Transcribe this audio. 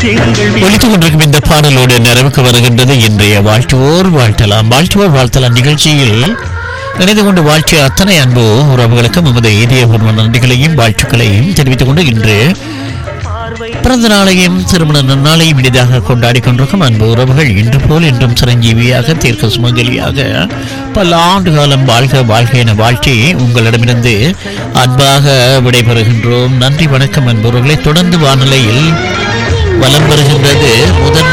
ஒழித்துக் கொண்டிருக்கும் இந்த பாடலோடு நிறைவுக்கு வருகின்றது இன்றைய வாழ்த்துவோர் வாழ்த்தலாம் வாழ்த்துவோர் வாழ்த்தலாம் நிகழ்ச்சியில் இணைந்து கொண்டு வாழ்த்திய அத்தனை அன்பு உறவுகளுக்கும் நமது இதயபூர்வ நன்றிகளையும் வாழ்த்துக்களையும் தெரிவித்துக் கொண்டு இன்று பிறந்த நாளையும் திருமண நன்னாளையும் இனிதாக கொண்டாடி கொண்டிருக்கும் அன்பு உறவுகள் இன்று போல் என்றும் சிரஞ்சீவியாக தீர்க்க சுமங்கலியாக பல ஆண்டு காலம் வாழ்க வாழ்க என வாழ்த்தி உங்களிடமிருந்து அன்பாக விடைபெறுகின்றோம் நன்றி வணக்கம் அன்புறவுகளை தொடர்ந்து வானிலையில் வலம் பெறுகின்றது முதன்மை